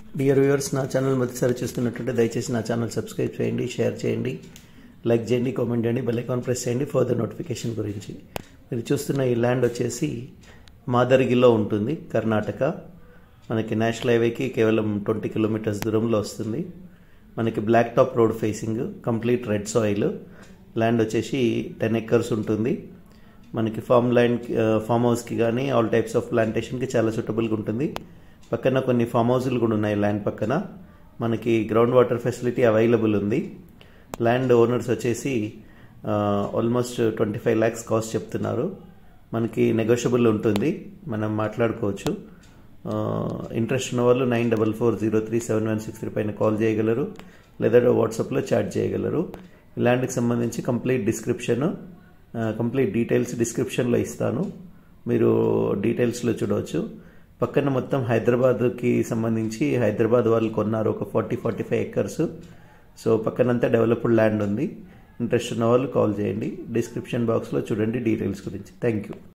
dear viewers నా channel మొదటిసారి చూస్తున్నట్టుంటే దయచేసి నా ఛానల్ సబ్స్క్రైబ్ చేయండి షేర్ చేయండి లైక్ చేయండి కామెంట్ చేయండి బెల్ ఐకాన్ ప్రెస్ చేయండి ఫర్దర్ నోటిఫికేషన్ గురించి మీరు చూస్తున్న ఈ ల్యాండ్ వచ్చేసి మాదర్గిలో ఉంటుంది కర్ణాటక మనకి నేషనల్ హైవేకి కేవలం ట్వంటీ కిలోమీటర్స్ దూరంలో వస్తుంది మనకి black top road facing complete red soil land వచ్చేసి టెన్ ఎకర్స్ ఉంటుంది మనకి ఫామ్ ల్యాండ్ ఫామ్ హౌస్కి కానీ ఆల్ టైప్స్ ఆఫ్ ప్లాంటేషన్కి చాలా సూటబుల్గా ఉంటుంది పక్కన కొన్ని ఫామ్ హౌస్లు కూడా ఉన్నాయి ల్యాండ్ పక్కన మనకి గ్రౌండ్ వాటర్ ఫెసిలిటీ అవైలబుల్ ఉంది ల్యాండ్ ఓనర్స్ వచ్చేసి almost twenty five lakhs cost చెప్తున్నారు మనకి నెగోషియబుల్ ఉంటుంది మనం మాట్లాడుకోవచ్చు ఇంట్రెస్ట్ ఉన్న వాళ్ళు nine double four zero three seven one six three పైన కాల్ చేయగలరు లేదా వాట్సాప్లో చాట్ చేయగలరు ల్యాండ్కి సంబంధించి కంప్లీట్ డిస్క్రిప్షన్ కంప్లీట్ డీటెయిల్స్ డిస్క్రిప్షన్లో ఇస్తాను మీరు డీటెయిల్స్లో చూడవచ్చు పక్కన మొత్తం హైదరాబాద్కి సంబంధించి హైదరాబాద్ వాళ్ళు కొన్నారు ఒక forty forty five acres so పక్కనంతా డెవలప్డ్ ల్యాండ్ ఉంది ఇంట్రెస్ట్ ఉన్న వాళ్ళు కాల్ చేయండి డిస్క్రిప్షన్ బాక్స్లో చూడండి డీటెయిల్స్ గురించి థ్యాంక్ యూ